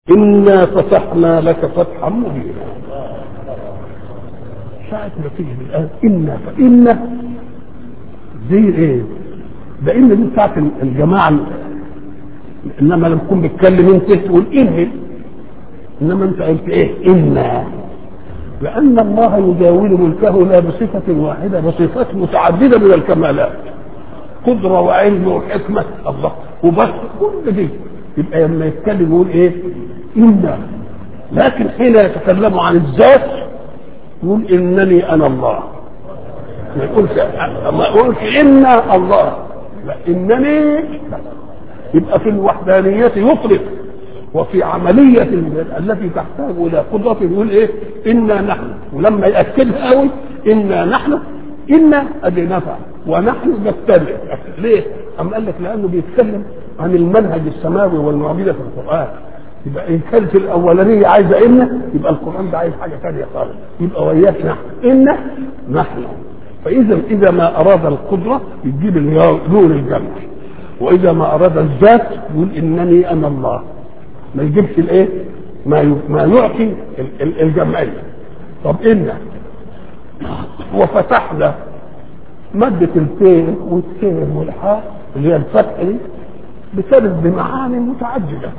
إنا فتحنا لك فتحا مبينا ساعة ما تيجي الآن إنا فإنا دي إيه؟ ده إن دي بتاعت الجماعة إنما لما تكون بتكلم أنت تقول إن إنما أنت قلت إيه؟ إنا لأن الله يجاول ملكه لا بصفة واحدة بصفات متعددة من الكمالات قدرة وعلم وحكمة الله وبس كل دي يبقى لما يتكلم يقول ايه؟ إنا لكن حين يتكلم عن الذات يقول إنني أنا الله ما يقولش ما يقولش إنا الله لا إنني يبقى في الوحدانية يطلق وفي عملية التي تحتاج إلى قدرة يقول إيه؟ إنا نحن ولما يأكدها قوي إنا نحن إنا أدي نفع ونحن نتبع ليه؟ أم قال لك لأنه بيتكلم عن المنهج السماوي والمعجزة في القرآن يبقى إن كانت الأولانية عايزة إن يبقى القرآن ده عايز حاجة ثانية خالص يبقى وياك نحن إن نحن فإذا إذا ما أراد القدرة يجيب نور الجمع وإذا ما أراد الذات يقول إنني أنا الله ما يجيبش الإيه؟ ما ما يعطي الجمعية طب إن وفتحنا مادة الفين والسين والحاء اللي هي الفتح دي بترد بمعاني متعددة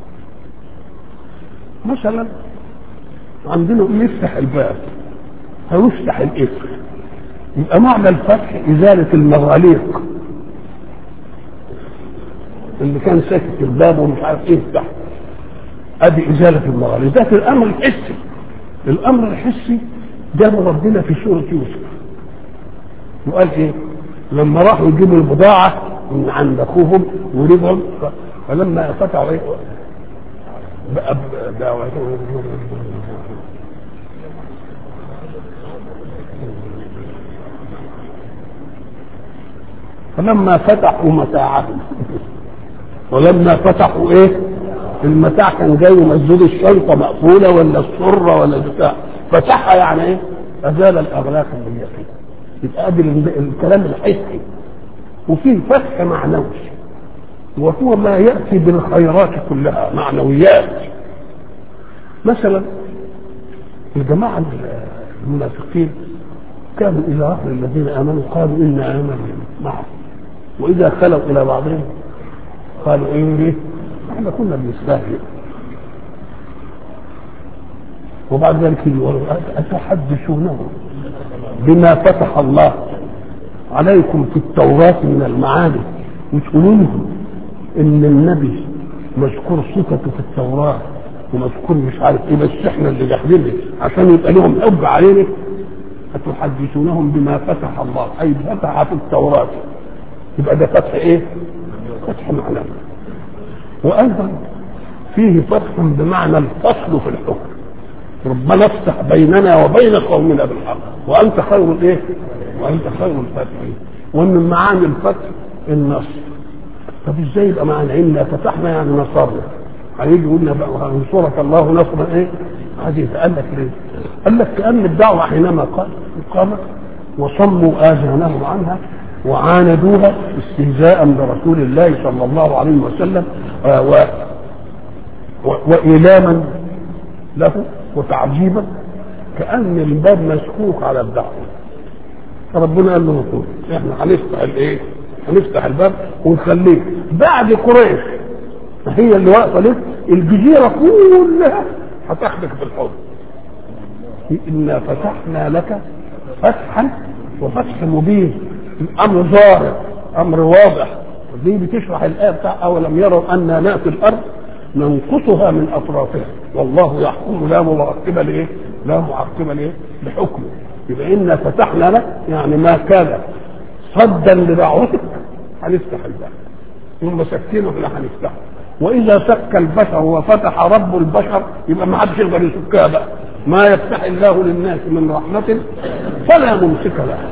مثلا عندنا يفتح الباب هيفتح الاسم يبقى معنى الفتح إزالة المغاليق اللي كان ساكت الباب ومش عارف ايه يفتح ادي إزالة المغاليق ده في الأمر الحسي الأمر الحسي جاب ربنا في سورة يوسف وقال ايه لما راحوا يجيبوا البضاعة من عند اخوهم ورجعوا فلما فتحوا ايه بقى دعوة فلما فتحوا متاعهم ولما فتحوا ايه المتاع كان جاي مسدود الشنطه مقفوله ولا السره ولا بتاع فتحها يعني ايه ازال الاغلاق اللي هي فيها يبقى ادي الكلام الحسي وفيه فتح معنوي وهو ما ياتي بالخيرات كلها معنويات مثلا الجماعه المنافقين كانوا الى اخر الذين امنوا قالوا انا امنا معهم واذا خلوا الى بعضهم قالوا ايه احنا كنا بنستهزئ وبعد ذلك يقولوا أتحدثونه بما فتح الله عليكم في التوراة من المعاني وتقولوا لهم إن النبي مذكور صفته في التوراة ومذكور مش عارف إيه بس إحنا اللي داخلين عشان يبقى لهم حب علينا أتحدثونهم بما فتح الله أي فتح في التوراة يبقى ده فتح إيه؟ فتح معنوي وأيضا فيه فتح بمعنى الفصل في الحكم ربنا افتح بيننا وبين قومنا بالحق وانت خير الايه؟ وانت خير الفاتحين ومن معاني الفتح النصر طب ازاي يبقى معنى انا فتحنا يعني نصرنا هيجي يقول لنا بقى ينصرك الله نصرا ايه؟ عزيز قال لك ليه؟ قال لك كان الدعوه حينما قال قامت وصموا اذانهم عنها وعاندوها استهزاء برسول الله صلى الله عليه وسلم و و وإيلاما له وتعجيبا كأن الباب مسكوك على الدعوة فربنا قال له نقول احنا هنفتح الايه؟ هنفتح الباب ونخليه بعد قريش هي اللي واقفه لك الجزيره كلها هتاخدك بالحب انا فتحنا لك فتحا وفتح مبين الامر ظاهر امر واضح دي بتشرح الايه بتاع اولم يروا انا ناتي الارض ننقصها من اطرافها والله يحكم لا معقب لايه؟ لا معقب لايه؟ لحكمه يبقى انا فتحنا لك يعني ما كان صدا لدعوتك هنفتح الباب ثم سكتينه احنا هنفتحه واذا سك البشر وفتح رب البشر يبقى ما حدش يقدر يسكها بقى ما يفتح الله للناس من رحمه فلا ممسك لها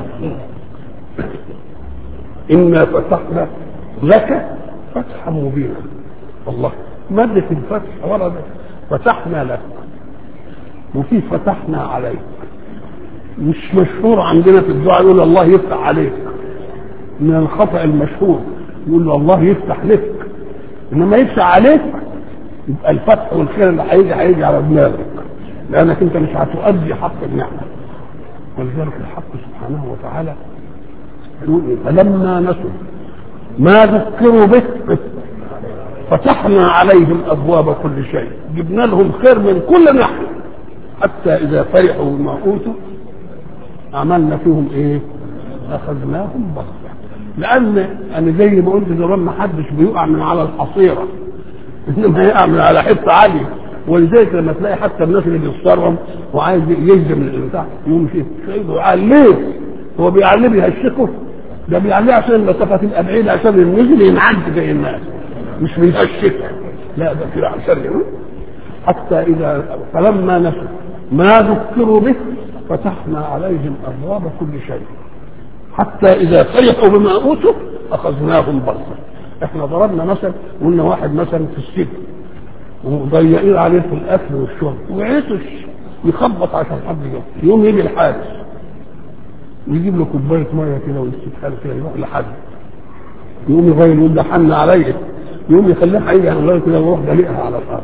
انا فتحنا لك فتحا مبينا الله مادة الفتح وردت فتحنا لك وفي فتحنا عليك مش مشهور عندنا في الدعاء يقول الله يفتح عليك من الخطأ المشهور يقول له الله يفتح لك انما يفتح عليك يبقى الفتح والخير اللي هيجي هيجي على دماغك لانك انت مش هتؤدي حق النعمه ولذلك الحق سبحانه وتعالى يقول إيه؟ فلما نسوا ما ذكروا به فتحنا عليهم ابواب كل شيء جبنا لهم خير من كل ناحيه حتى اذا فرحوا بما اوتوا عملنا فيهم ايه اخذناهم بغته لان انا زي ما قلت زمان ما حدش بيقع من على الحصيره انما يقع من على حته عاليه ولذلك لما تلاقي حتى الناس اللي بيتصرم وعايز يهزم البتاع يقوم شيء ليه؟ هو بيعليه بيهشكه ده بيعليه عشان المسافه تبقى بعيده عشان النزل ينعد زي الناس مش بيهشكها لا ده كده عشان حتى اذا فلما نسوا ما ذكروا به فتحنا عليهم ابواب كل شيء حتى اذا فرحوا بما اوتوا اخذناهم بغته احنا ضربنا مثل قلنا واحد مثلا في السجن ومضيقين عليه في الاكل والشرب وعطش يخبط عشان حد يجي يوم يجي الحارس يجيب له كوبايه ميه كده ويستدخل كده يروح لحد يقوم يغير يقول ده حن عليا يقوم يخليها هيجي على الله كده ويروح دليقها على الارض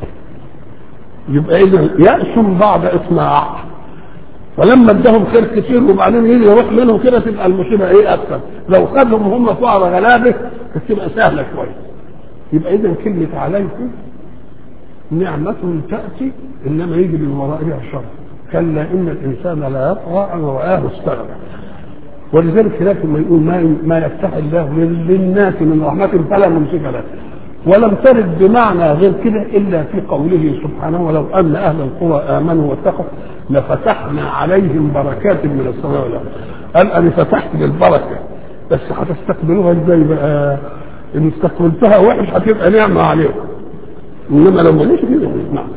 يبقى اذا يأس بعد اطماع فلما اداهم خير كتير وبعدين يجي يروح منهم كده تبقى المصيبه ايه اكثر لو خدهم هم فقراء غلابه تبقى سهله شويه يبقى اذا كلمه عليكم نعمة تأتي إنما يجي من ورائها الشر كلا إن الإنسان لا يطغى أن رآه استغنى ولذلك هناك لما يقول ما ما يفتح الله للناس من رحمة فلا ممسك له ولم ترد بمعنى غير كده إلا في قوله سبحانه ولو أن أهل القرى آمنوا واتقوا لفتحنا عليهم بركات من السماء والأرض قال أنا فتحت بالبركة بس هتستقبلوها ازاي بقى؟ إن استقبلتها وحش هتبقى نعمة عليكم انما لو ماليش كده نعم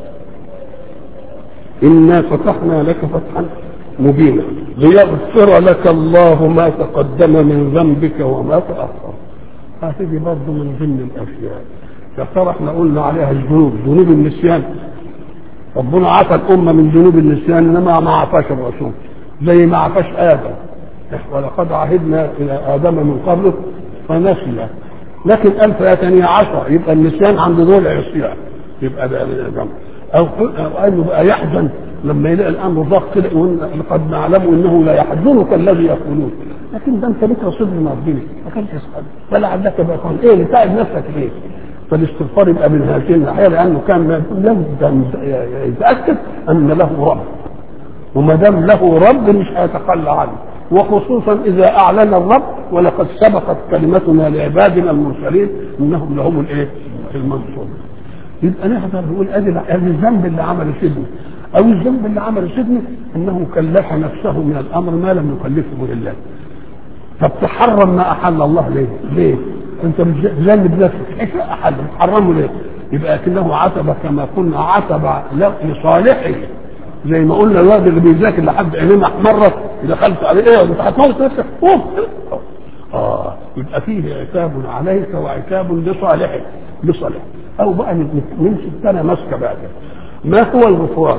انا فتحنا لك فتحا مبينا ليغفر لك الله ما تقدم من ذنبك وما تاخر هذه برضه من ضمن الاشياء يا ترى احنا قلنا عليها الذنوب ذنوب النسيان ربنا عفى الامه من ذنوب النسيان انما ما عفاش الرسول زي ما عفاش ادم ولقد عهدنا الى ادم من قبله فنسي لكن قال فاتني عشرة يبقى النسيان عند دول عصيان يبقى ده جمع او او انه بقى يحزن لما يلاقي الامر ضاق كده يقول لقد نعلم انه لا يحزنك الذي يقولون لكن ده انت ليك رصيد من ربنا ما كانش يسال فلعلك بقى ايه لتعب نفسك ليه؟ فالاستغفار يبقى من هذه الناحيه لانه كان لم يتاكد ان له رب وما دام له رب مش هيتخلى عنه وخصوصا اذا اعلن الرب ولقد سبقت كلمتنا لعبادنا المرسلين انهم لهم الايه؟ المنصور. يبقى نقدر نقول ادي ادي الذنب اللي عمله سيدنا او الذنب اللي عمله سيدنا انه كلف نفسه من الامر ما لم يكلفه لله. طب تحرم ما احل الله ليه؟ ليه؟ انت مش ذنب نفسك ايش احل تحرمه ليه؟ يبقى كأنه عتب كما قلنا عتب لصالحه زي ما قلنا الواد اللي بيذاكر لحد عينيه احمرت دخلت عليه ايه انت هتموت نفسك قوم اه يبقى فيه عتاب عليك وعتاب لصالحك لصالح او بقى نمسك سنه ماسكه بقى ما هو الغفران؟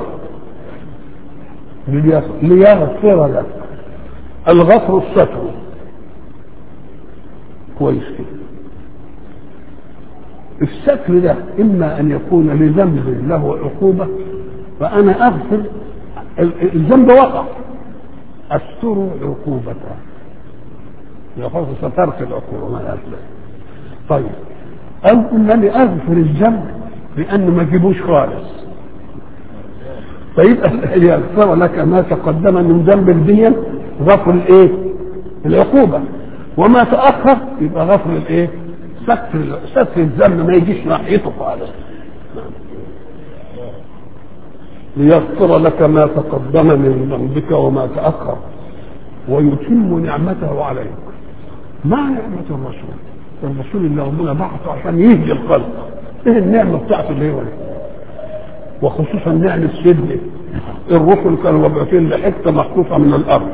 ليغفر لك الغفر الستر كويس كده الستر ده اما ان يكون لذنب له عقوبه فانا اغفر الذنب وقع استر عقوبته يخاف سترت العقوبه ما أسلم. طيب او انني اغفر الذنب بان ما اجيبوش خالص فيبقى يغفر لك ما تقدم من ذنب الدنيا غفر الايه؟ العقوبه وما تاخر يبقى غفر الايه؟ ستر ستر الذنب ما يجيش ناحيته خالص ليغفر لك ما تقدم من ذنبك وما تأخر ويتم نعمته عليك ما نعمة الرسول الرسول اللي ربنا بعثه عشان يهدي الخلق ايه النعمة بتاعته اللي هو وخصوصا نعمة سيدنا الرسل كانوا مبعوثين لحتة مخصوصة من الأرض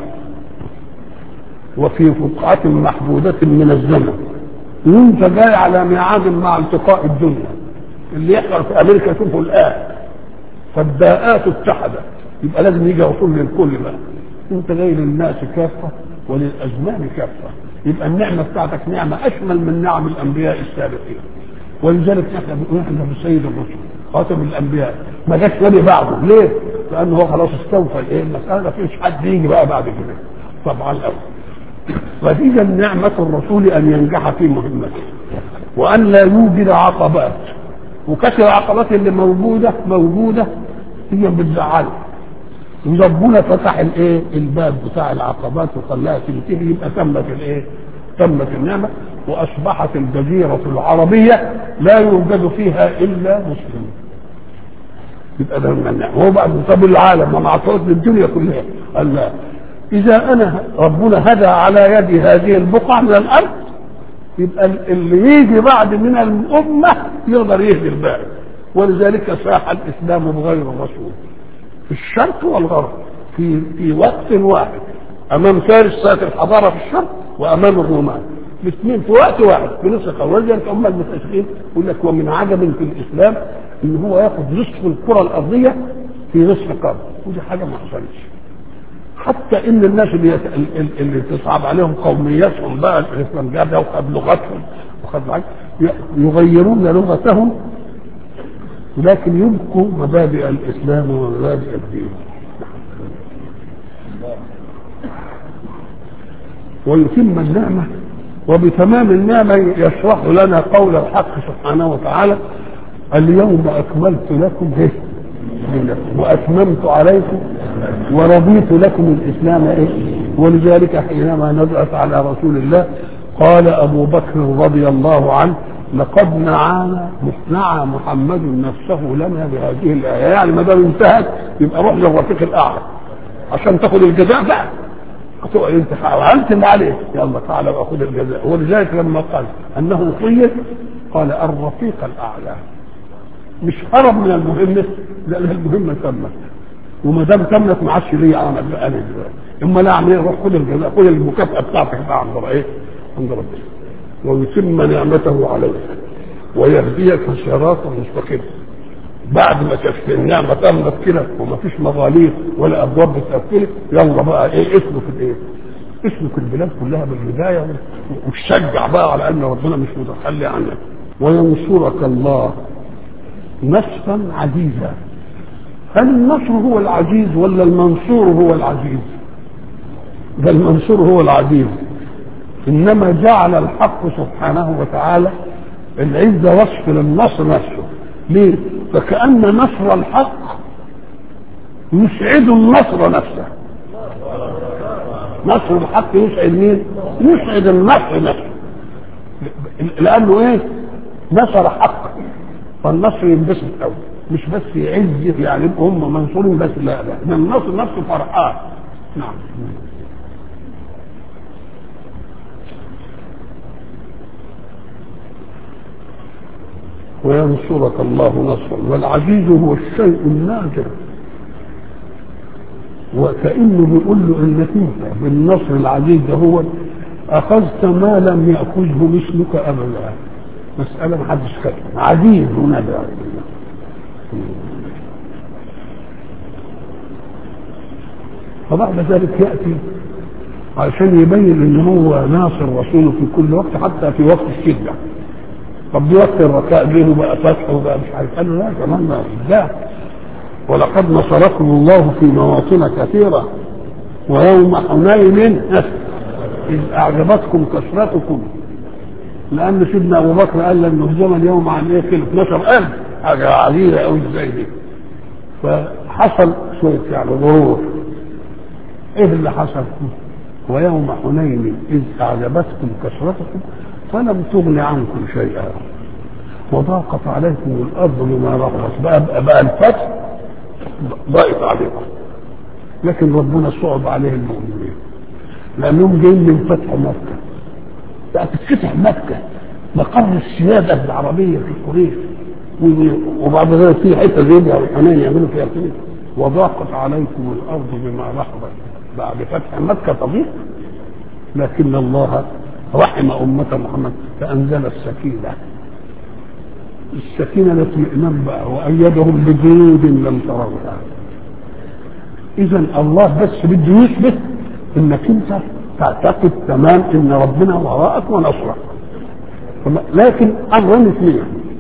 وفي فقعة محدودة من الزمن وانت جاي على ميعاد مع التقاء الدنيا اللي يحصل في امريكا شوفوا الان فالداءات اتحدت يبقى لازم يجي رسول للكل بقى انت جاي للناس كافه وللازمان كافه يبقى النعمه بتاعتك نعمه اشمل من نعم الانبياء السابقين ولذلك احنا بنقول احنا في سيد الرسل خاتم الانبياء ما جاش نبي بعده ليه؟ لانه هو خلاص استوفى الايه المساله ما فيش حد يجي بقى بعد كده طبعا الاول فاذا نعمه الرسول ان ينجح في مهمته وان لا يوجد عقبات وكثر العقبات اللي موجوده موجوده هي بتزعله وربنا فتح الايه الباب بتاع العقبات وخلاها تنتهي يبقى تمت الايه تمت النعمه واصبحت الجزيره العربيه لا يوجد فيها الا مسلم يبقى ده من النعمه هو بعد طب العالم ما معطوش للدنيا كلها قال لا اذا انا ربنا هدى على يد هذه البقعه من الارض يبقى اللي يجي بعد من الامه يقدر يهدي الباقي ولذلك ساح الاسلام بغير الرسول في الشرق والغرب في في وقت واحد امام فارس ساعه الحضاره في الشرق وامام الرومان الاثنين في وقت واحد في نصف القرن ولذلك هم المستشرقين يقول لك ومن عجب في الاسلام ان هو ياخذ نصف الكره الارضيه في نصف قرن ودي حاجه ما حصلتش حتى ان الناس اللي يت... اللي تصعب عليهم قوميتهم بقى الاسلام جاب وخد لغتهم وخد يغيرون لغتهم لكن يبقوا مبادئ الاسلام ومبادئ الدين ويتم النعمه وبتمام النعمه يشرح لنا قول الحق سبحانه وتعالى اليوم اكملت لكم ايه واتممت عليكم ورضيت لكم الاسلام ايه ولذلك حينما نزلت على رسول الله قال ابو بكر رضي الله عنه لقد نعانا نعى محمد نفسه لنا بهذه الايه يعني ما دام انتهت يبقى روح للرفيق الاعلى عشان تاخذ الجزاء بقى هتقعد انت فعلت اللي عليك يلا تعالى وخذ الجزاء ولذلك لما قال انه خير قال الرفيق الاعلى مش هرب من المهمه لان المهمه تمت وما دام تمت ما عادش ليه عمل بقى انا دلوقتي اما لا اعمل ايه روح خد الجزاء خد المكافاه بتاعتك بقى عند ايه عند ربنا ويتم نعمته عليك ويهديك صراطا مستقيما بعد ما كانت النعمه تمت كده وما فيش مظاليم ولا ابواب بتقفلك يلا بقى ايه اسلك الايه؟ اسلك البلاد كلها بالهدايه وشجع بقى على ان ربنا مش متخلي عنك وينصرك الله نصرا عزيزا هل النصر هو العزيز ولا المنصور هو العزيز؟ ده المنصور هو العزيز انما جعل الحق سبحانه وتعالى العزه وصف للنصر نفسه ليه؟ فكأن نصر الحق يسعد النصر نفسه نصر الحق يسعد مين؟ يسعد النصر نفسه لأنه إيه؟ نصر حق فالنصر ينبسط قوي مش بس يعز يعني هم منصورين بس لا لا ده النصر نفسه فرحان نعم وينصرك الله نصرا والعزيز هو الشيء النادر وكأنه بيقول له انك انت بالنصر العزيز ده هو اخذت ما لم ياخذه مثلك ابدا مسألة ما حدش خدها عزيز ونادر فبعد ذلك يأتي عشان يبين ان هو ناصر رسوله في كل وقت حتى في وقت الشدة طب دي وقت الرخاء بينه بقى فتح وبقى مش عارف قال له لا كمان ما لا ولقد نصركم الله في مواطن كثيرة ويوم حنين إذ أعجبتكم كثرتكم لأن سيدنا أبو بكر قال لن نهزم اليوم عن إيه كده 12000 حاجة عزيزة أوي زي دي فحصل شوية يعني غرور إيه اللي حصل؟ ويوم حنين إذ أعجبتكم كثرتكم فلم تغن عنكم شيئا وضاقت عليكم الارض بما رحبت بقى, بقى, بقى الفتح ضاقت عليكم لكن ربنا صعب عليه المؤمنين لانهم جايين من فتح مكه بقى تتفتح مكه مقر السياده العربيه في قريش وبعد ذلك في حته زي دي الحنين يعملوا فيها كده وضاقت عليكم الارض بما رحبت بعد فتح مكه تضيق لكن الله رحم أمة محمد فأنزل السكينة السكينة الاطمئنان بقى وأيدهم بجنود لم تروها إذا الله بس بده يثبت إنك أنت تعتقد تمام إن ربنا وراءك ونصرك لكن أمرين اثنين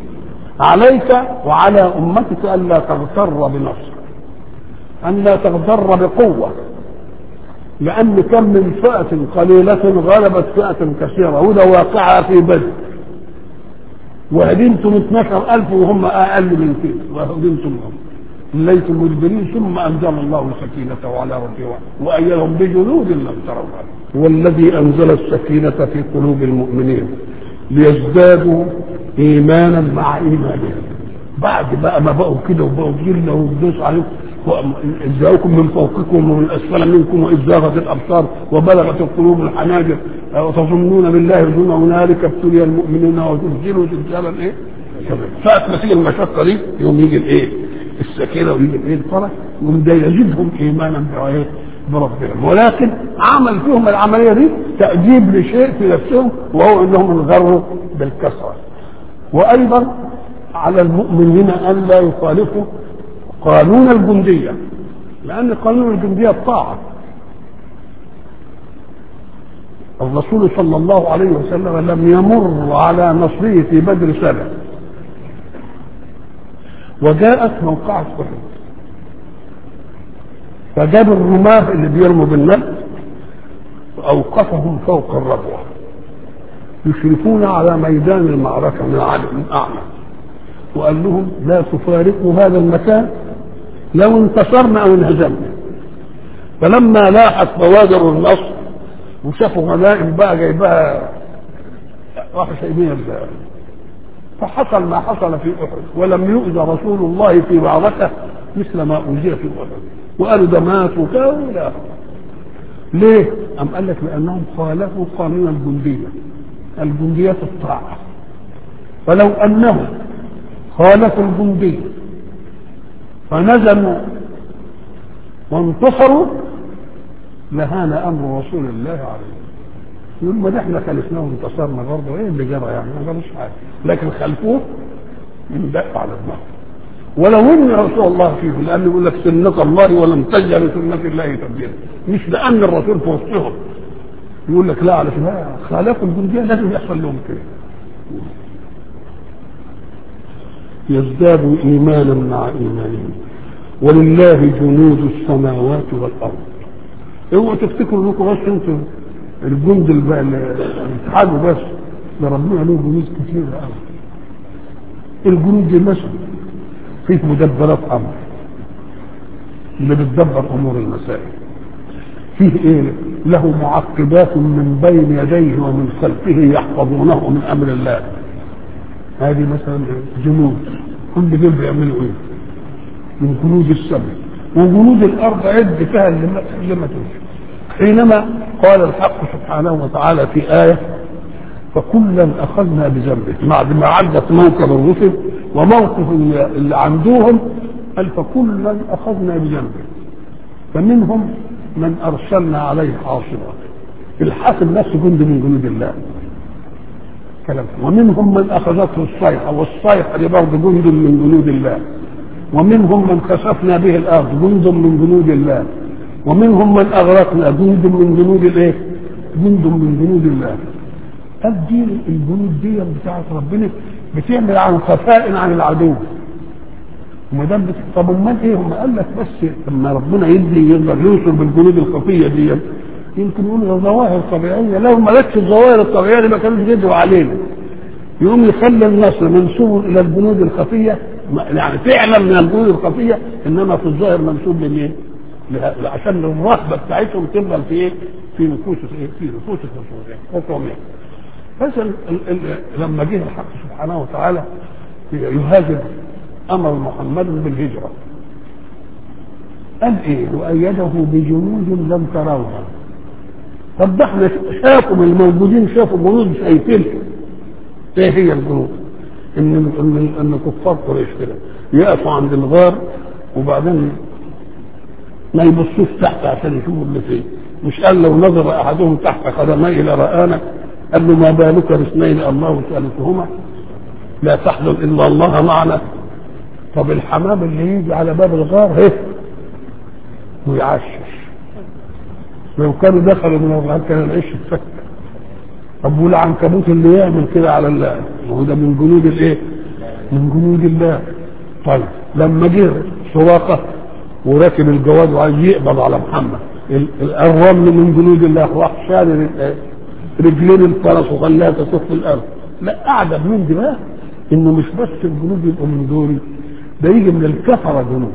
عليك وعلى امتك الا تغتر بنصر ان لا تغتر بقوه لان كم من فئه قليله غلبت فئه كثيره وده واقعها في بدر وهدمتم 12000 وهم اقل من كده وهدمتم هم ليتم مدبرين ثم انزل الله سكينته على رسوله وايدهم بجنود لم تروها هو الذي انزل السكينه في قلوب المؤمنين ليزدادوا ايمانا مع ايمانهم بعد بقى ما بقوا كده وبقوا جيلنا ويدوس عليكم إذ جاءوكم من فوقكم ومن اسفل منكم واذ زاغت الابصار وبلغت القلوب الحناجر وتظنون بالله الظن هنالك ابتلي المؤمنون وزلزلوا زلزالا ايه؟ ساعة ما تيجي المشقة دي يوم يجي الايه؟ السكينة ويجي الايه؟ الفرح يوم ده يزيدهم ايمانا بايه؟ بربهم ولكن عمل فيهم العملية دي تأديب لشيء في نفسهم وهو انهم انغروا بالكسرة وايضا على المؤمنين ان لا يخالفوا قانون الجندية لأن قانون الجندية الطاعة الرسول صلى الله عليه وسلم لم يمر على نصره في بدر سنة وجاءت موقعة أحد فجاب الرماة اللي بيرموا بالنبل وأوقفهم فوق الربوة يشرفون على ميدان المعركة من أعمى وقال لهم لا تفارقوا هذا المكان لو انتصرنا او انهزمنا فلما لاحت بوادر النصر وشافوا غنائم بقى جايبها راحوا سايبين فحصل ما حصل في احد ولم يؤذى رسول الله في معركه مثل ما اوذي في احد وقالوا ده مات وكذا ليه؟ أم قال لك لأنهم خالفوا قانون الجندية الجندية الطاعة فلو أنهم خالفوا الجندية فنزلوا وانتصروا لهان امر رسول الله عليه يقول ما ده احنا خالفناه وانتصرنا برضه ايه اللي جرى يعني ما جرىش حاجه لكن خلفوه يندق على دماغه ولو ان رسول الله فيه لانه يقول لك سنة الله ولم تجعل لسنة الله تبديلا مش لان الرسول في وسطهم يقول لك لا على لا خالفوا الجنديه لازم يحصل لهم كده يزدادوا ايمانا مع ايمانهم ولله جنود السماوات والارض اوعوا تفتكروا انكم بس انتوا الجند اللي بتحاربوا بس ده ربنا له جنود كتير قوي الجنود دي مثلا فيه مدبرات امر اللي بتدبر امور المسائل فيه ايه له معقبات من بين يديه ومن خلفه يحفظونه من امر الله هذه مثلا جنود كل دول بيعملوا ايه من جنود السماء وجنود الارض عد فيها اللي ما اللي ما تمشي حينما قال الحق سبحانه وتعالى في آية فكلا أخذنا بذنبه بعد ما عدت موكب الرسل وموقف اللي عندهم قال فكلا أخذنا بذنبه فمنهم من أرسلنا عليه حاصبا الحاصب نفسه جند من جنود الله كلام ومنهم من أخذته الصيحة والصيحة دي برضه جند من جنود الله ومنهم من خسفنا به الأرض جند من جنود الله ومنهم من اغرقنا جند من جنود الايه؟ جند من جنود الله. قال دي الجنود دي بتاعت ربنا بتعمل عن خفاء عن العدو. وما دام بت... طب امال ايه؟ هم قال لك بس لما ربنا يدي يقدر يوصل بالجنود الخفيه دي يمكن يقول ده ظواهر طبيعيه لو ما لكش الظواهر الطبيعيه دي ما كانوش يدعوا علينا. يقوم يخلي النصر منسوب الى الجنود الخفيه يعني فعلا من الجنود الخفيه انما في الظاهر منسوب لمين؟ عشان الرهبه بتاعتهم تفضل في ايه؟ في نفوس ايه؟ في نفوس الرسول بس لما جه الحق سبحانه وتعالى يهاجر امر محمد بالهجره قال ايه؟ وايده بجنود لم تروها طب ده احنا شافوا الموجودين شافوا جنود شايفين ايه هي الجنود؟ ان ان ان كفار قريش كده يقفوا عند الغار وبعدين ما يبصوش تحت عشان يشوفوا اللي فيه مش قال لو نظر احدهم تحت قدميه لرانا قال له ما بالك باثنين الله ثالثهما لا تحزن الا الله معنا طب الحمام اللي يجي على باب الغار هيه ويعشش لو كانوا دخلوا من الغار كان العيش اتفك طب والعنكبوت اللي يعمل كده على الله هو ده من جنود الايه؟ من جنود الله طيب لما جه سراقه وراكب الجواد وعايز يقبض على محمد ال- ال- الرمل من جنود الله راح شال ال- رجلين الفرس وخلاها تطوف في الارض لا اعجب من دي بقى انه مش بس الجنود يبقوا من دول ده يجي من الكفره جنود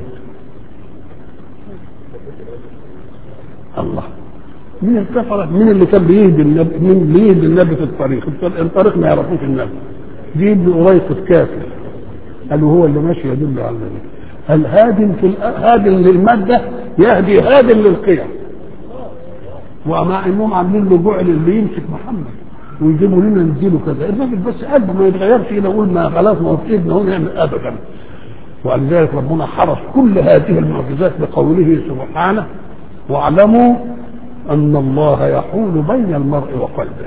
الله مين الكفرة؟ مين اللي كان بيهدي النبي؟ مين اللي بيهدي النبي في الطريق؟ الطريق ما يعرفوش النبي. دي ابن قريصة كافر. قالوا هو اللي ماشي يدل على النبي. هل هاد في الأ- هاد للمادة يهدي هاد للقيم. ومع انهم عاملين له جعل اللي يمسك محمد ويجيبوا لنا نديله كذا، الراجل بس قلبه ما يتغيرش كده يقول ما خلاص ما هو في ايدنا هو نعمل ابدا. ولذلك ربنا حرص كل هذه المعجزات بقوله سبحانه واعلموا ان الله يحول بين المرء وقلبه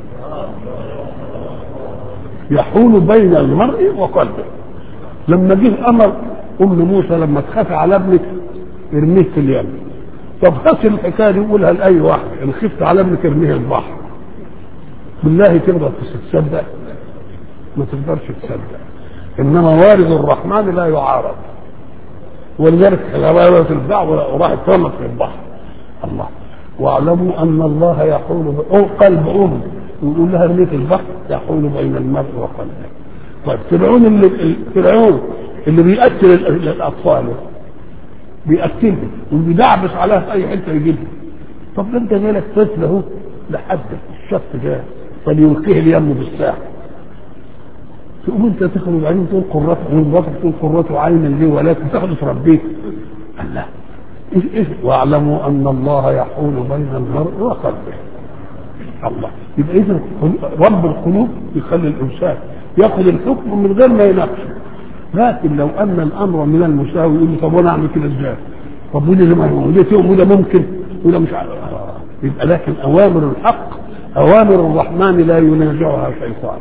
يحول بين المرء وقلبه لما جه امر ام موسى لما تخاف على ابنك ارميه في اليم طب هات الحكايه دي قولها لاي واحد ان خفت على ابنك ارميه البحر بالله تقدر تصدق ما تقدرش تصدق انما وارد الرحمن لا يعارض ولذلك غيرت الدعوه وراحت رمت في البحر الله واعلموا ان الله يحول ب... أو قلب ام يقول لها ارمي في البحر يحول بين المرء وقلبه طيب فرعون اللي فرعون اللي بيقتل ال- الاطفال بيقتلهم وبيدعبس عليها في اي حته يجيبها طب ده انت مالك طفل اهو لحد الشط جاء فليلقيه اليم بالساحل تقوم انت تخرج بعدين تقول قرة عين بطل تقول قرة عين لي ولكن تاخده تربيه الله ايش ايش واعلموا ان الله يحول بين المرء وقلبه الله يبقى اذا رب القلوب يخلي الانسان ياخذ الحكم من غير ما يناقشه لكن لو ان الامر من المساوي يقول لي طب وانا اعمل كده ازاي؟ طب وده ما هو وده فيهم وده ممكن وده مش عارف آه. يبقى لكن اوامر الحق اوامر الرحمن لا ينازعها شيطان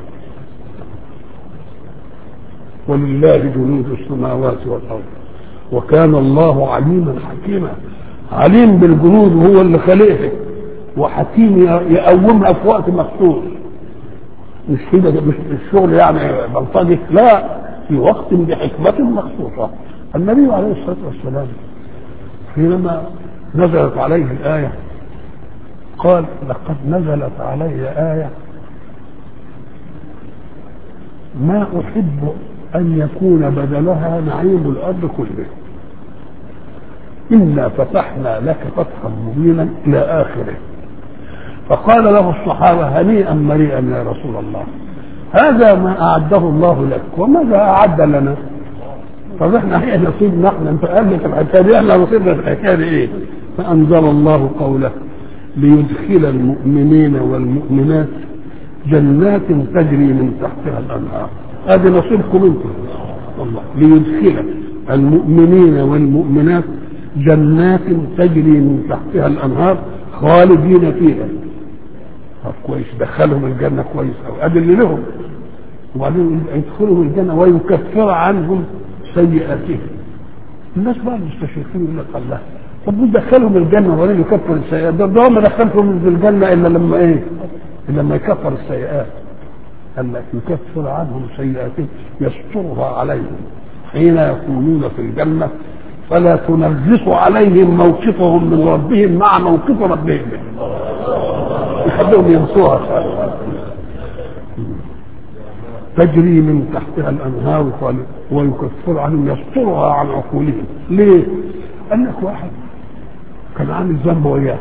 ولله جنود السماوات والارض وكان الله عليما حكيما عليم بالجنود وهو اللي خلقها وحكيم يقومها في وقت مخصوص مش كده مش الشغل يعني بلطجي لا في وقت بحكمة مخصوصة النبي عليه الصلاة والسلام حينما نزلت عليه الآية قال لقد نزلت علي آية ما أحب أن يكون بدلها نعيم الأرض كله إنا فتحنا لك فتحا مبينا إلى آخره فقال له الصحابة هنيئا مريئا يا رسول الله هذا ما أعده الله لك وماذا أعد لنا طب احنا ايه نصيبنا احنا انت قال لك الحكايه دي احنا نصيبنا في الحكايه دي ايه؟ فانزل الله قوله ليدخل المؤمنين والمؤمنات جنات تجري من تحتها الانهار هذا نصيبكم انتم والله ليدخل المؤمنين والمؤمنات جنات تجري من تحتها الانهار خالدين فيها طب كويس دخلهم الجنه كويس قوي ادي اللي لهم وبعدين يدخلهم الجنه ويكفر عنهم سيئاتهم الناس بقى المستشرقين يقول لك الله طب ندخلهم الجنه وبعدين يكفر السيئات ده ده ما دخلتهم في الجنه الا لما ايه؟ الا لما يكفر السيئات قال لك يكفر عنهم سيئاتهم يسترها عليهم حين يكونون في الجنه فلا تنغص عليهم موقفهم من ربهم مع موقف ربهم يخليهم ينسوها تجري من تحتها الانهار ويكفر عنهم يسترها عن عقولهم ليه؟ قال لك واحد كان عامل ذنب وياك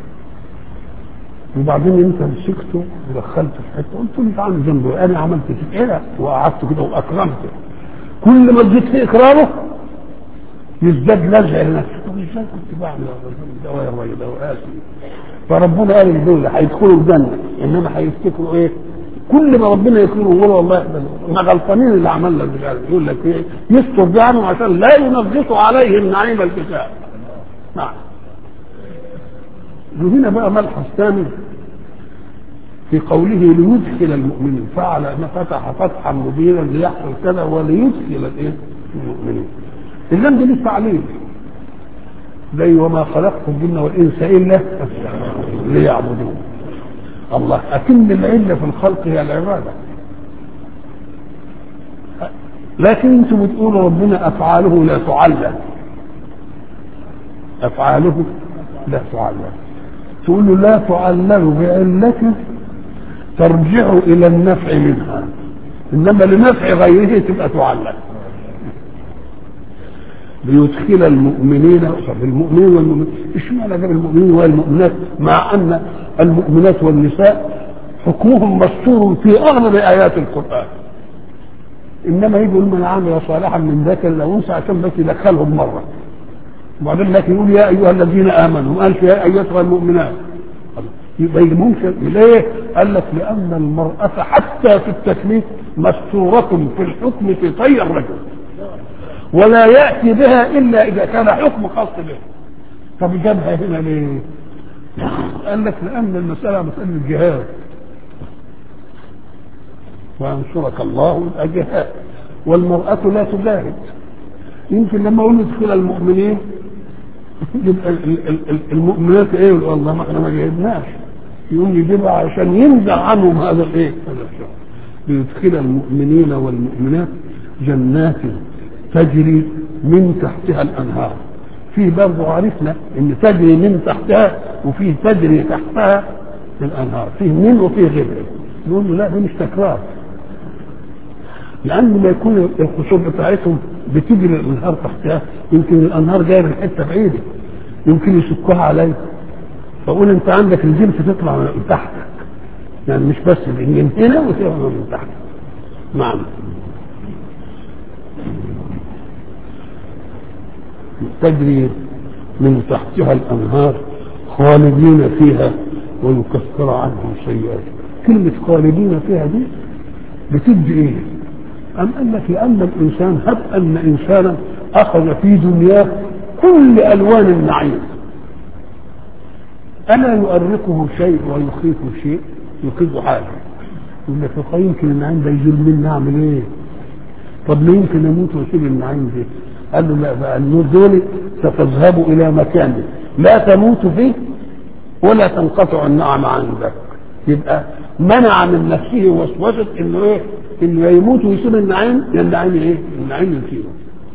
وبعدين انت مسكته ودخلته في حته قلت له انت عامل ذنب انا عملت كده وقعدته كده واكرمته كل ما تزيد في اكرامه يزداد نزع لنفسه طب ازاي كنت بعمل ده يا الراجل ده وقاسي فربنا قال دول هيدخلوا الجنه انما هيفتكروا ايه؟ كل ما ربنا يكرمه يقول والله احنا غلطانين اللي عملنا الرجال يقول لك ايه؟ يستر بعنهم عشان لا ينغص عليهم نعيم الكتاب. نعم. وهنا بقى ملحظ ثاني في قوله ليدخل المؤمنين فعل ما فتح فتحا مبينا ليحصل كذا وليدخل الايه؟ المؤمنين. اللام دي لسه عليه زي وما خلقت الجن والانس الا ليعبدون الله اكن العله في الخلق هي العباده لكن انتم بتقولوا ربنا افعاله لا تعلل افعاله لا تعلل تقول له لا تعلل بعلة ترجع الى النفع منها انما لنفع غيره تبقى تعلل ليدخل المؤمنين طب المؤمنين والمؤمنين اشمعنى جاب المؤمنين والمؤمنات مع ان المؤمنات والنساء حكمهم مستور في اغلب ايات القران انما يجي يقول من عمل صالحا من ذكر او انثى عشان بس يدخلهم مره وبعدين لكن يقول يا ايها الذين امنوا ما قالش يا ايتها المؤمنات يبقى يجمعهم ليه؟ قال لك لان المراه حتى في التكليف مستوره في الحكم في طي الرجل ولا ياتي بها الا اذا كان حكم خاص به طب جابها هنا ليه؟ قال لك لان المساله مساله الجهاد وينصرك الله يبقى جهاد والمرأة لا تجاهد يمكن لما اقول ادخل المؤمنين يبقى ال- ال- ال- المؤمنات ايه يقول والله ما احنا ما جاهدناش يقوم يجيبها عشان ينزع عنهم هذا الايه؟ هذا الشر ليدخل المؤمنين والمؤمنات جنات تجري من تحتها الانهار فيه برضه عرفنا ان تجري من تحتها وفيه تجري تحتها الانهار فيه من وفيه غير نقول له لا ده مش تكرار لان ما يكون الخصوم بتاعتهم بتجري الانهار تحتها يمكن الانهار جايه من حته بعيده يمكن يسكوها عليك فاقول انت عندك الجنس تطلع من تحتك يعني مش بس من هنا وتطلع من تحت نعم تجري من تحتها الانهار خالدين فيها ويكفر عنهم سيئات كلمة خالدين فيها دي بتدي ايه؟ أم قال لك لأن الإنسان هب أن إنسانا أخذ في دنياه كل ألوان النعيم ألا يؤرقه شيء ويخيفه شيء يخيفه حاجة يقول لك يا يمكن النعيم ده يزول مني أعمل إيه؟ طب ليه يمكن أموت وأسيب النعيم ده؟ قال له لا بقى النور دول ستذهب إلى مكان لا تموت فيه ولا تنقطع النعم عندك يبقى منع من نفسه وسوسه انه ايه؟ انه يموت ويسيب النعيم يا النعيم ايه؟ النعيم يسيبه.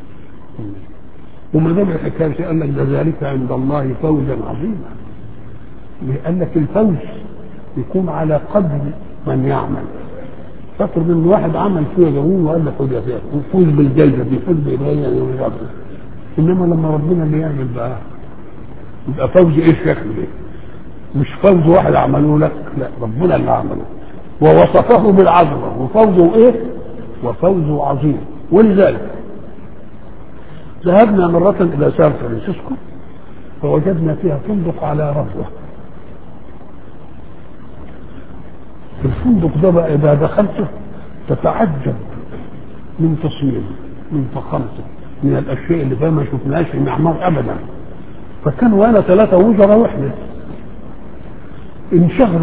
وما دام الحكايه قال لك ده ذلك عند الله فوزا عظيما. قال لك الفوز يكون على قدر من يعمل. فاكر ان واحد عمل فيها جميل وقال لك خد يا سيدي وفوز بالجائزه دي فوز بالهديه انما لما ربنا اللي يعمل بقى يبقى فوز ايه شكله ايه؟ مش فوز واحد عمله لك لا ربنا اللي عمله ووصفه بالعظمه وفوزه ايه وفوزه عظيم ولذلك ذهبنا مرة إلى سان فرانسيسكو فوجدنا فيها فندق على ربوة الفندق ده بقى إذا دخلته تتعجب من تصميمه من فخامته من الأشياء اللي فيها ما شفناهاش في معمار أبدا فكان وأنا ثلاثة وزراء وإحنا انشغلوا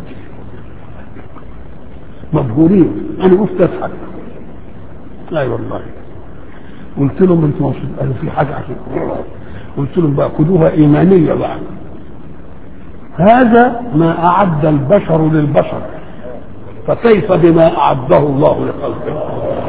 مبهورين انا قلت اضحك اي أيوة والله قلت لهم انتوا مبسوطين قالوا في حاجه عشان قلت لهم بقى خدوها ايمانيه بقى هذا ما اعد البشر للبشر فكيف بما اعده الله لخلقه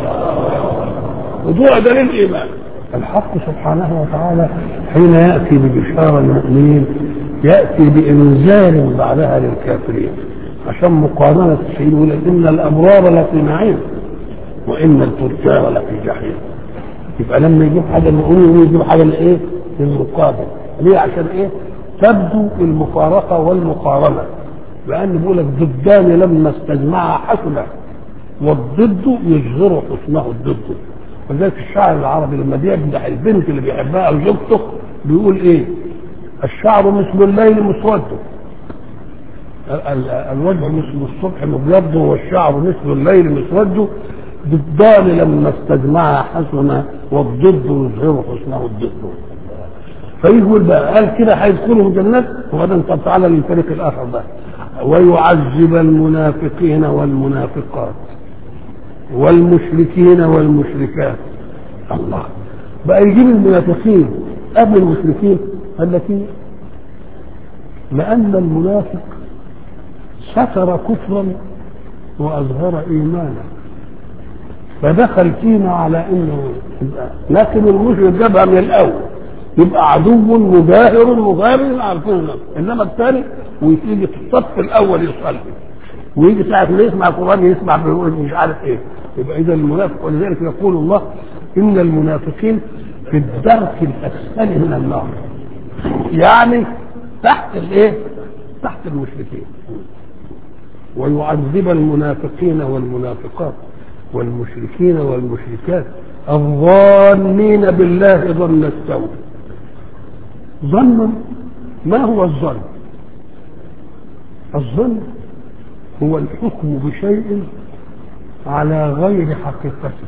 وضوع دليل الايمان الحق سبحانه وتعالى حين ياتي ببشاره المؤمنين ياتي بانذار بعدها للكافرين عشان مقارنه الشيء يقول ان الابرار لفي نعيم وان الفجار لفي جحيم يبقى لما يجيب حاجه للمؤمنين يجيب حاجه لايه؟ للمقابل ليه عشان ايه؟ تبدو المفارقه والمقارنه لان بيقول لك ضدان لما استجمعا حسنا والضد يظهر حسنه الضد ولذلك الشاعر العربي لما بيمدح البنت اللي بيحبها او زوجته بيقول ايه؟ الشعر مثل الليل مسوده الوجه مثل الصبح مبيضه والشعر مثل الليل مسوده ضدان لما استجمعا حسنا والضد يظهر حسنه الضد فيقول بقى قال كده هيدخلوا جنات وبعدين طب تعالى للفريق الاخر بقى ويعذب المنافقين والمنافقات والمشركين والمشركات الله بقى يجيب المنافقين قبل المشركين قال لك ايه؟ لأن المنافق ستر كفرا وأظهر إيمانا فدخل فينا على انه لكن المشرك جابها من الاول يبقى عدو مجاهر مغامر عارفين انما الثاني ويجي في الصف الاول يصلي ويجي ساعة ما يسمع القرآن يسمع مش عارف ايه يبقى إذا المنافق ولذلك يقول الله إن المنافقين في الدرك الأسفل من النار يعني تحت الايه؟ تحت المشركين ويعذب المنافقين والمنافقات والمشركين والمشركات الظانين بالله ظن السوء ظن ما هو الظن الظن هو الحكم بشيء على غير حقيقته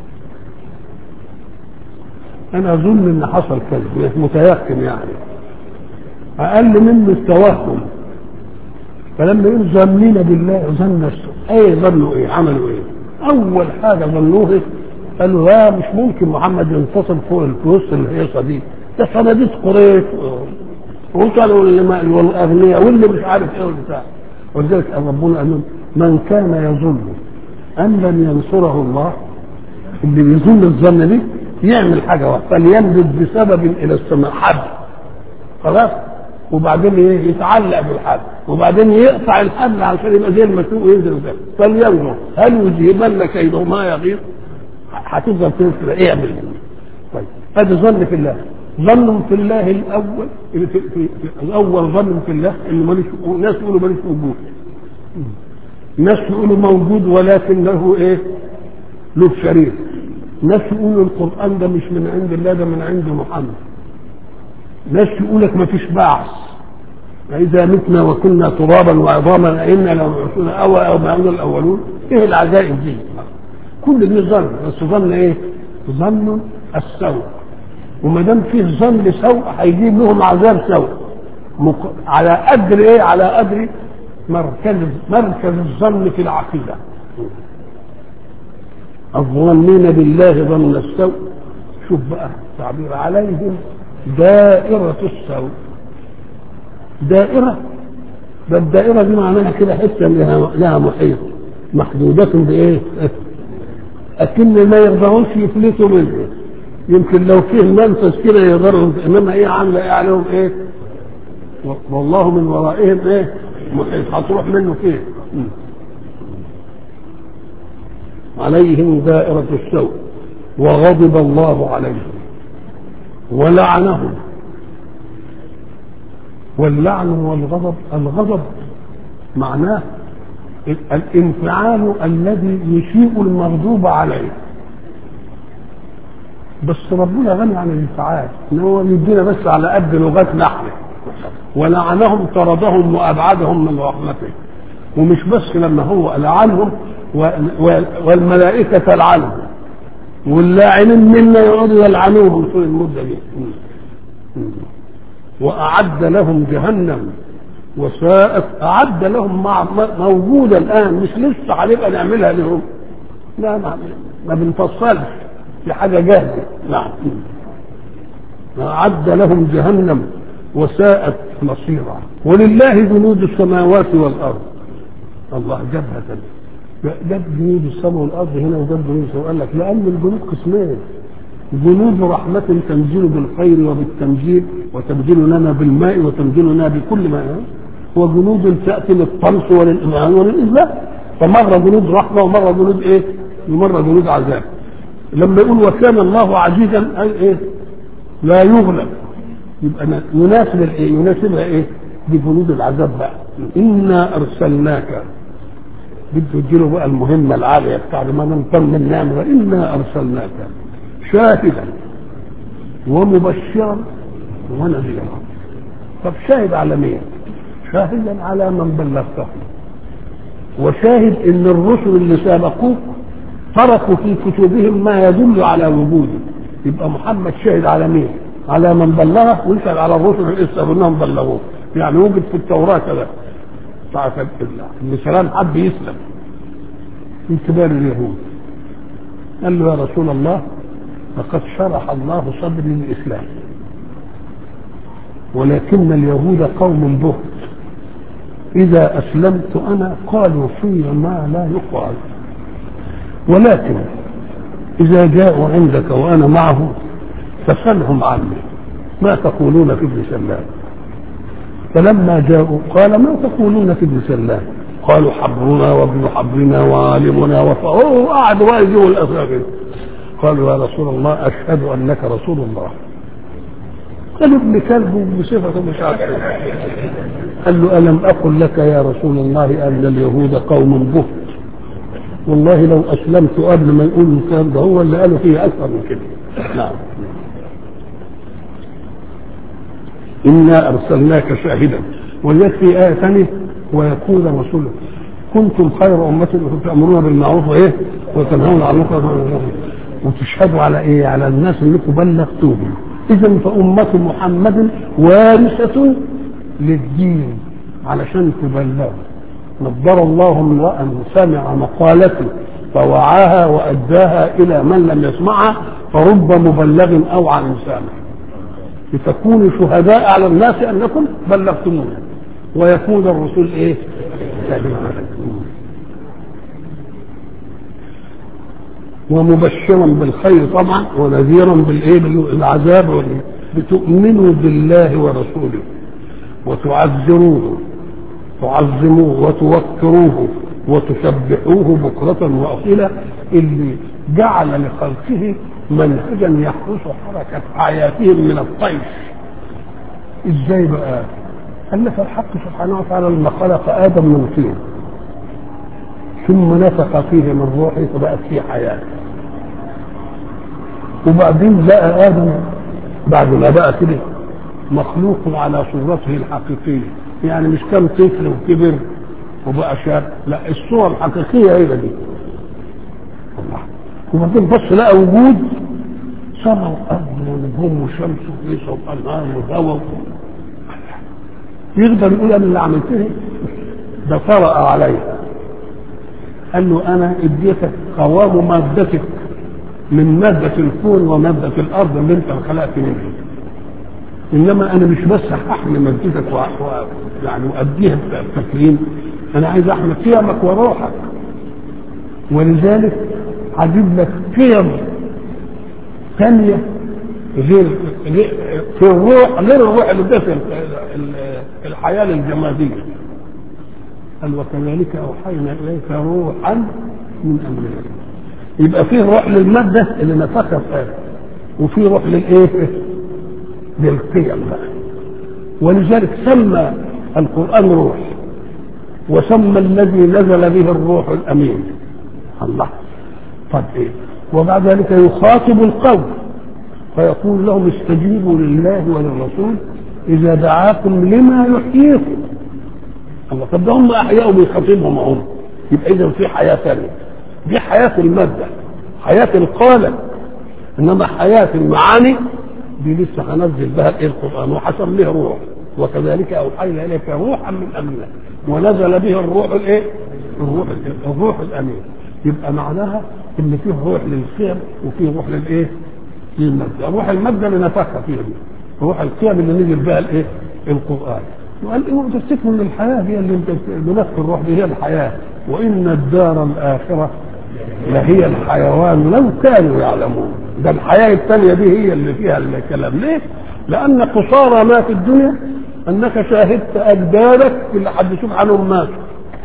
انا اظن ان حصل كذا متيقن يعني اقل منه التوهم فلما يقول ظنين بالله ظن السوء اي ظنوا ايه عملوا ايه اول حاجه ظنوه قالوا لا مش ممكن محمد ينتصر فوق الفلوس الهيصه دي ده صناديق قريش وصلوا والاغنياء واللي مش عارف ايه والبتاع ولذلك ربنا قال لهم من كان يظن ان لن ينصره الله اللي بيظن الظن دي يعمل حاجه واحده فليمدد بسبب الى السماء حبل خلاص وبعدين ايه يتعلق بالحبل وبعدين يقطع الحبل عشان يبقى زي المسوق وينزل كده فلينظر هل يذهبن كيده ما يغيظ هتفضل تنسى اعمل طيب ادي ظن في الله ظن في الله الاول في, في, في الاول ظن في الله ان ماليش ناس يقولوا ماليش وجود ناس يقولوا موجود ولكن له ايه له شريك ناس يقولوا القران ده مش من عند الله ده من عند محمد ناس يقول لك ما فيش بعث فإذا متنا وكنا ترابا وعظاما أئنا لمبعوثون أو أو بعد الأولون إيه العجائب دي؟ كل دي ظن بس ظن إيه؟ ظن السوء وما دام فيه ظن سوء هيجيب لهم عذاب سوء مق... على قدر إيه؟ على قدر مركز مركز الظن في العقيدة الظانين بالله ظن السوء شوف بقى تعبير عليهم دائرة السوء دائرة ده الدائرة دي معناها كده حتة لها, لها محيط محدودة بإيه؟ أكن ما يقدروش يفلتوا منه يمكن لو فيه منفذ كده يقدروا إنما إيه عاملة إيه عليهم إيه؟ والله من ورائهم إيه؟ محيط هتروح منه فيه عليهم دائرة السوء وغضب الله عليهم ولعنهم واللعن والغضب الغضب معناه الانفعال الذي يشيء المغضوب عليه بس ربنا غني عن الانفعال ان هو يدينا بس على قد لغتنا احنا ولعنهم طردهم وابعدهم من رحمته ومش بس لما هو لعنهم والملائكه تلعنهم واللاعنين منا يقعدوا يلعنوهم طول المده دي واعد لهم جهنم وساءت اعد لهم مع موجوده الان مش لسه هنبقى نعملها لهم لا ما, ما بنفصلش في حاجه جاهزه نعم اعد لهم جهنم وساءت مصيرا ولله جنود السماوات والارض الله جابها جاب جنود السماء والارض هنا وجاب جنود السماء قال لك لان الجنود قسمين جنود رحمة تنزل بالخير وبالتنزيل وتنزل لنا بالماء وتنزل لنا بكل ما وجنود تأتي للطمس وللإمعان وللإذلال فمرة جنود رحمة ومرة جنود إيه؟ ومرة جنود عذاب لما يقول وكان الله عزيزا أي إيه؟ لا يغلب يبقى يناسب الإيه؟ يناسبها إيه؟ بجنود العذاب بقى إنا أرسلناك بده يديله بقى المهمة العالية بتاع ما نمتن النعمة إنا أرسلناك شاهدا ومبشرا ونذيرا طب شاهد على مين شاهدا على من بلغته وشاهد ان الرسل اللي سابقوك تركوا في كتبهم ما يدل على وجوده يبقى محمد شاهد على مين على من بلغه ويشهد على الرسل اللي لسه انهم بلغوه يعني وجد في التوراه كذا تعرف ان سلام حب يسلم من كبار اليهود قال له يا رسول الله لقد شرح الله صدري للإسلام ولكن اليهود قوم بهت إذا أسلمت أنا قالوا في ما لا يقال ولكن إذا جاءوا عندك وأنا معه فسلهم عني ما تقولون في ابن سلام فلما جاءوا قال ما تقولون في ابن سلام قالوا حبرنا وابن حبرنا وعالمنا وفهو قعدوا بقى يجيبوا الاسرار قالوا يا رسول الله اشهد انك رسول الله قال ابن كلب بصفة مش عارف قال له ألم أقل لك يا رسول الله أن اليهود قوم بهت والله لو أسلمت قبل ما يقول الكلام ده هو اللي قالوا فيه أكثر من كده نعم إنا أرسلناك شاهدا ويكفي آية ثانية ويقول رسوله كنتم خير أمة تأمرون بالمعروف وإيه وتنهون عن المنكر وتشهدوا على إيه على الناس أنكم بلغتوهم إذا فأمة محمد وارثة للدين علشان تبلغوا نضر الله امرأ سمع مقالتي فوعاها وأداها إلى من لم يسمعها فرب مبلغ أوعى من سامع لتكونوا شهداء على الناس أنكم بلغتمونا ويكون الرسول إيه؟ شاهدا عليكم ومبشرا بالخير طبعا ونذيرا بالايه بالعذاب بتؤمنوا بالله ورسوله وتعذروه تعظموه وتوكروه وتسبحوه بكرة وأصيلا اللي جعل لخلقه منهجا يحرس حركة حياتهم من الطيش ازاي بقى؟ قال لك الحق سبحانه وتعالى لما خلق آدم من طين ثم نفخ فيه من روحه فبقت فيه حياة وبعدين لقى آدم بعد ما بقى كده مخلوق على صورته الحقيقية يعني مش كان طفل وكبر وبقى شاب لا الصورة الحقيقية هي دي الله وبعدين بص لقى وجود سماء وأرض ونجوم وشمس وفيس وأنهار وهواء يقدر يقول أنا اللي عملته ده طرأ عليه قال له أنا اديتك قوام مادتك من مادة الكون ومادة الأرض اللي أنت خلقت منها إنما أنا مش بس أحمي مادتك و... و... يعني وأديها التكريم أنا عايز أحمي قيمك وروحك ولذلك هجيب لك قيم ثانية غير في الروح غير الروح اللي ده في الحياة الجمادية قال وكذلك أوحينا إليك روحا من أمرنا يبقى فيه روح للمادة اللي نفخها في آدم وفيه روح للإيه؟ للقيم بقى ولذلك سمى القرآن روح وسمى الذي نزل به الروح الأمين الله طب إيه وبعد ذلك يخاطب القوم فيقول لهم استجيبوا لله وللرسول إذا دعاكم لما يحييكم الله طب ده هم أحياء بيخاطبهم هم يبقى إذا في حياة ثانية دي حياة المادة حياة القالب إنما حياة المعاني دي لسه هنزل بها ايه القرآن وحسب له روح وكذلك أوحينا إليك روحا من أمرنا ونزل به الروح الإيه؟ الروح الروح الأمين يبقى معناها إن فيه روح للقيم وفيه روح للإيه؟ للمادة روح المادة اللي نفخها فيها دي روح القيم اللي نزل بها الإيه؟ القرآن وقال إيه تفتكروا ان الحياه هي اللي بنفخ الروح دي هي الحياه وان الدار الاخره لهي الحيوان لو كانوا يعلمون ده الحياه الثانيه دي هي اللي فيها الكلام ليه؟ لان قصارى ما في الدنيا انك شاهدت اجدادك اللي حدثوك عنهم ماتوا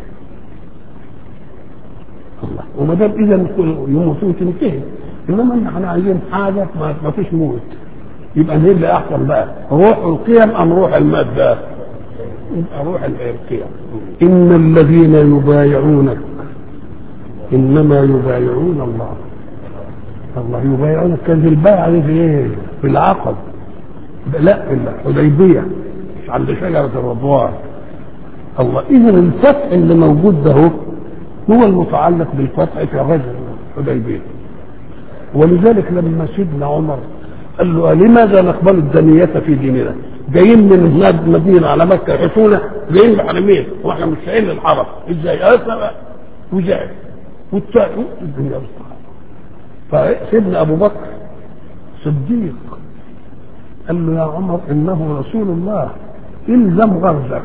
الله وما دام اذا يموتون تنتهي انما احنا عايزين حاجه ما فيش موت يبقى هي اللي احسن بقى روح القيم ام روح الماده يبقى روح القيم ان الذين يبايعونك انما يبايعون الله الله يبايعونك كان في البيعه دي في ايه؟ في العقد لا الحديبيه مش عند شجره الرضوان الله اذا الفتح اللي موجود ده هو المتعلق بالفتح في غزوه الحديبيه ولذلك لما سيدنا عمر قال له لماذا نقبل الدنية في ديننا؟ جايين من مدينة على مكة يحسونا جايين محرمين واحنا مش شايلين للحرم ازاي؟ قال وزعل والتاني الدنيا فسيدنا ابو بكر صديق قال له يا عمر انه رسول الله الزم غرزك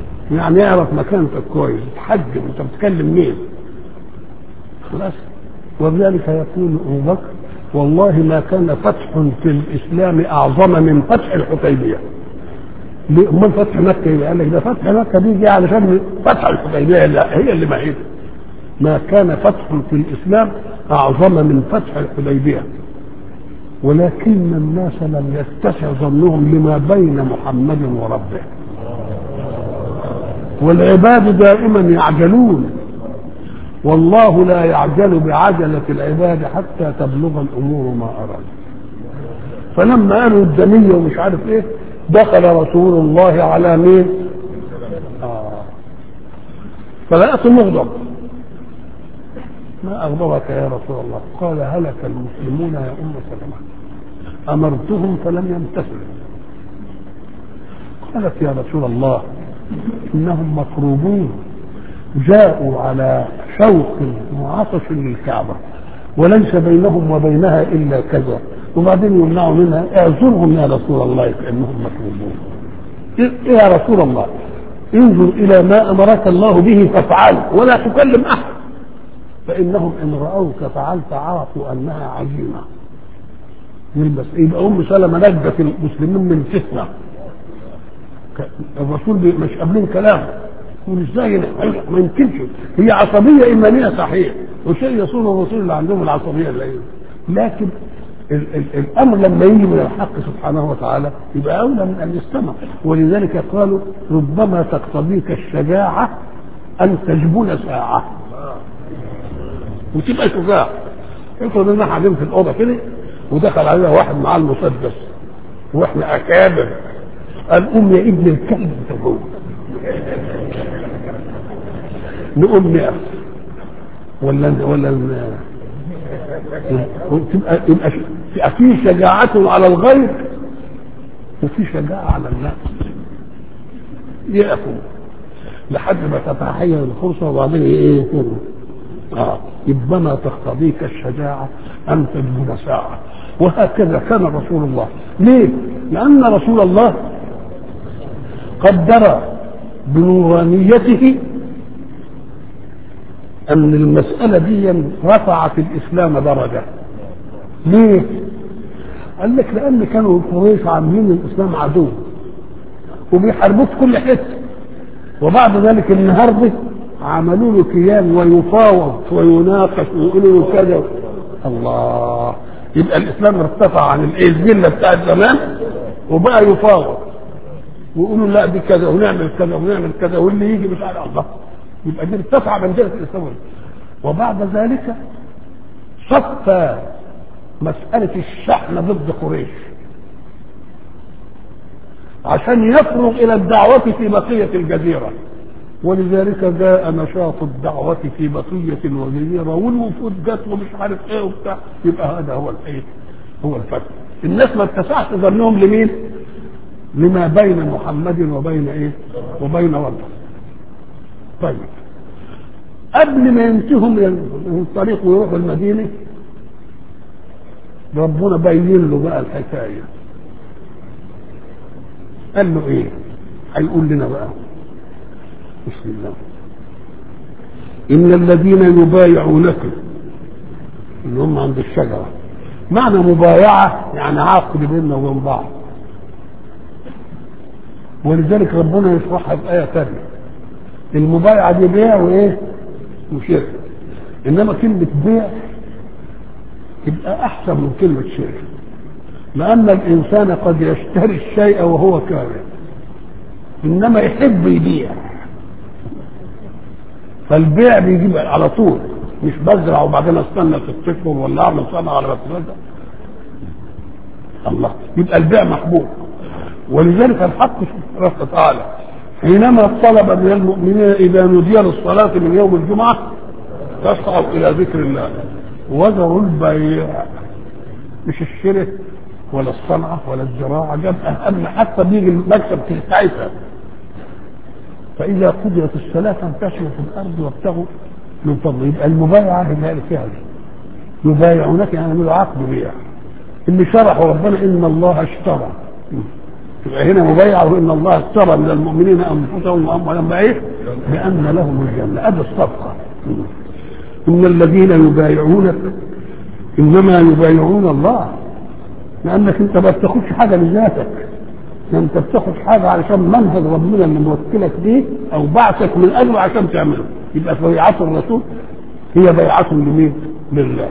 يعني يعرف مكانتك كويس تحجم انت بتكلم مين خلاص وبذلك يقول ابو بكر والله ما كان فتح في الاسلام اعظم من فتح الحديبيه امال فتح مكه يبقى قال لك ده فتح مكه بيجي علشان فتح الحديبيه لا هي اللي معيده ما كان فتح في الاسلام اعظم من فتح الحديبيه ولكن الناس لم يتسع ظنهم لما بين محمد وربه والعباد دائما يعجلون والله لا يعجل بعجلة العباد حتى تبلغ الأمور ما أراد فلما قالوا الدنية ومش عارف ايه دخل رسول الله على مين آه. فلقيت مغضب ما أغضبك يا رسول الله قال هلك المسلمون يا أم سلمة أمرتهم فلم يمتثلوا قالت يا رسول الله إنهم مكروبون جاءوا على شوق وعطش للكعبة وليس بينهم وبينها إلا كذا وبعدين يمنعوا منها اعذرهم يا رسول الله كأنهم مكروبون إيه يا رسول الله انظر إلى ما أمرك الله به فافعل ولا تكلم أحد فإنهم إن رأوك فعلت عرفوا أنها عزيمة يلبس يبقى أم سلمة نجت المسلمين من فتنة الرسول مش قابلين كلام يقول ازاي ما يمكنش هي عصبيه ايمانيه صحيح وشيء يصون الرسول اللي عندهم العصبيه اللي لكن ال ال الامر لما يجي من الحق سبحانه وتعالى يبقى اولى من ان يستمع ولذلك قالوا ربما تقتضيك الشجاعه ان تجبن ساعه وتبقى شجاع افرض ان احنا قاعدين في الاوضه كده ودخل علينا واحد معاه المسدس واحنا اكابر قال قوم يا ابن الكلب انت جوه نقوم نقف ولا ولا تبقى يبقى يبقى في شجاعة على الغير وفي شجاعة على النفس يقفوا لحد ما تتحين الفرصة وبعدين ايه اه يبقى ما تقتضيك الشجاعة أن تجهد ساعة وهكذا كان رسول الله ليه؟ لأن رسول الله قدر بنورانيته أن المسألة دي رفعت الإسلام درجة ليه؟ قال لك لأن كانوا قريش عاملين الإسلام عدو وبيحاربوه في كل حتة وبعد ذلك النهارده عملوا له كيان ويفاوض ويناقش ويقولوا له كذا الله يبقى الإسلام ارتفع عن الذلة بتاعت زمان وبقى يفاوض ويقولوا لا دي كذا ونعمل كذا ونعمل كذا واللي يجي مش عارف الله يبقى دي ارتفع منزلة الإسلام وبعد ذلك صفى مسألة الشحن ضد قريش عشان يفرغ إلى الدعوة في بقية الجزيرة ولذلك جاء نشاط الدعوة في بقية الجزيرة والوفود جت ومش عارف ايه وبتاع يبقى هذا هو الايه هو الفتح الناس ما اتسعش ظنهم لمين؟ لما بين محمد وبين ايه؟ وبين ربه طيب قبل ما ينتهوا من الطريق ويروحوا المدينه ربنا بين له بقى الحكايه قال له ايه؟ هيقول لنا بقى بسم الله إن الذين يبايعونك اللي هم عند الشجرة معنى مبايعة يعني عقد بيننا وبين بعض ولذلك ربنا يشرحها بآية ثانية المبايعة دي بيع وإيه؟ وشرك إنما كلمة بيع تبقى أحسن من كلمة شرك لأن الإنسان قد يشتري الشيء وهو كاره إنما يحب يبيع فالبيع بيجيب على طول مش بزرع وبعدين استنى ست اشهر ولا اعمل سنه على بس الله يبقى البيع محبوب ولذلك الحق سبحانه وتعالى حينما طلب من المؤمنين اذا نودي للصلاه من يوم الجمعه تسعوا الى ذكر الله وذروا البيع مش الشرك ولا الصنعه ولا الزراعه جاب اهم حتى بيجي المكسب في ساعتها فإذا قضيت الصلاة فانتشروا في الأرض وابتغوا من فضل يبقى المبايعة هي فيها دي يبايعونك يعني يعملوا عقد بيع اللي شرحوا ربنا إن الله اشترى يبقى هنا مبايعة إن الله اشترى من المؤمنين أنفسهم وأموالهم بإيه؟ بأن لهم الجنة أدي الصفقة إن الذين يبايعونك إنما يبايعون الله لأنك أنت ما بتاخدش حاجة لذاتك أنت بتاخد حاجة علشان منهج ربنا اللي موكلك بيه أو بعثك من أجله عشان تعمله يبقى بيعة الرسول هي بيعة لمين؟ لله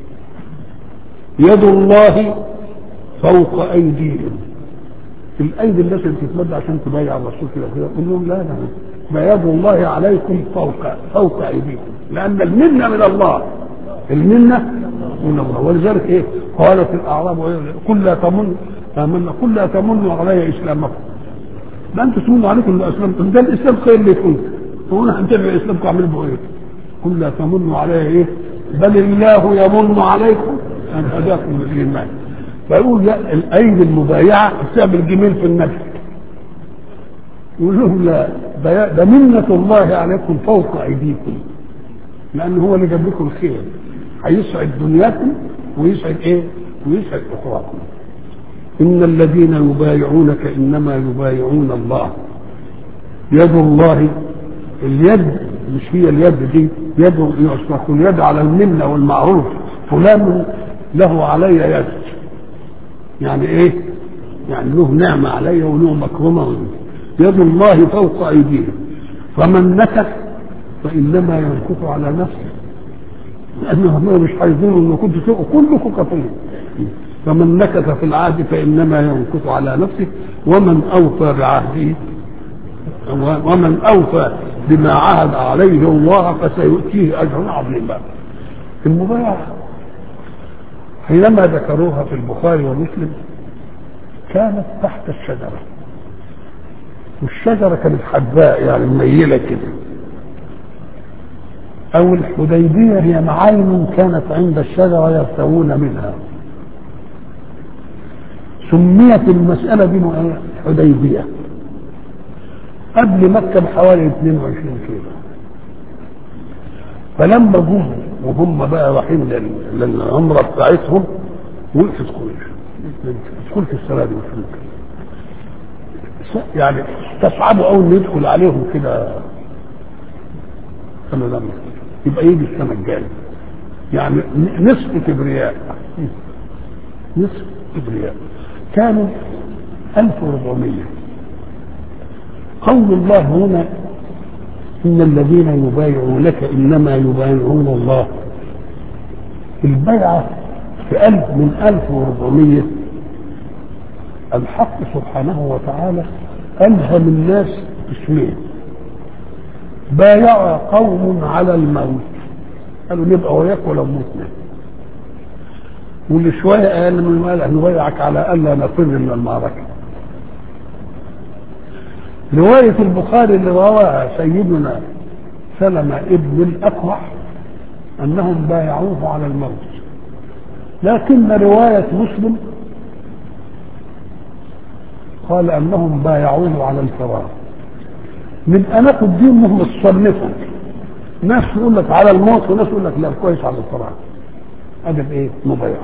يد الله فوق أيديهم الأيدي التي بتتمد عشان تبايع الرسول كده كده قول لهم لا لا ما يد الله عليكم فوق فوق أيديكم لأن المنة من الله المنة من الله ولذلك إيه قالت الأعراب قل لا تمن آمنا قل لا تمنوا علي إسلامكم ده أنتم تمنوا عليكم إلا أسلمتم ده الإسلام خير لكم تقولوا هنتبع إسلامكم أعملوا بإيه إيه قل لا تمنوا علي إيه بل الله يمن عليكم أن هداكم الإيمان فيقول لا الأيدي المبايعة بتعمل جميل في النفس يقول لهم لا ده ده منة الله عليكم فوق أيديكم لأن هو اللي جاب لكم الخير هيسعد دنياكم ويسعد إيه؟ ويسعد أخراكم إن الذين يبايعونك إنما يبايعون الله يد الله اليد مش هي اليد دي يد يطلق اليد على المنة والمعروف فلان له علي يد يعني ايه يعني له نعمة علي وله مكرمة يد الله فوق أيديهم فمن نكث فإنما ينكث على نفسه لأنه هم مش عايزين إن كنت تبقوا كلكم كفرين فمن نكث في العهد فإنما ينكث على نفسه ومن أوفى بعهده ومن أوفى بما عهد عليه الله فسيؤتيه أجرا عظيما المبايعة حينما ذكروها في البخاري ومسلم كانت تحت الشجرة والشجرة كانت حباء يعني مميلة كده أو الحديبية هي معالم كانت عند الشجرة يرتوون منها سميت المسألة دي حديبية قبل مكة بحوالي 22 كيلو فلما جم وهم بقى رايحين للعمرة بتاعتهم وقفت قريش تدخل في السنة دي يعني استصعبوا قوي ان يدخل عليهم كده سنة لما يبقى يجي السنة الجاية يعني نصف كبرياء نصف كبرياء كانوا 1400 قول الله هنا إن الذين يبايعونك إنما يبايعون الله البيعة في ألف من ألف وربعمية الحق سبحانه وتعالى ألهم الناس اسمين بايع قوم على الموت قالوا نبقى وياك ولو متنا واللي شوية قال من قال نبايعك على ألا نفر من المعركة رواية البخاري اللي رواها سيدنا سلمة ابن الأقوح أنهم بايعوه على الموت لكن رواية مسلم قال أنهم بايعوه على الفرار نبقى ناخد دي انهم تصنفوا ناس يقول لك على الموت وناس يقول لك لا كويس على الفرار هذا بايه؟ مبايعة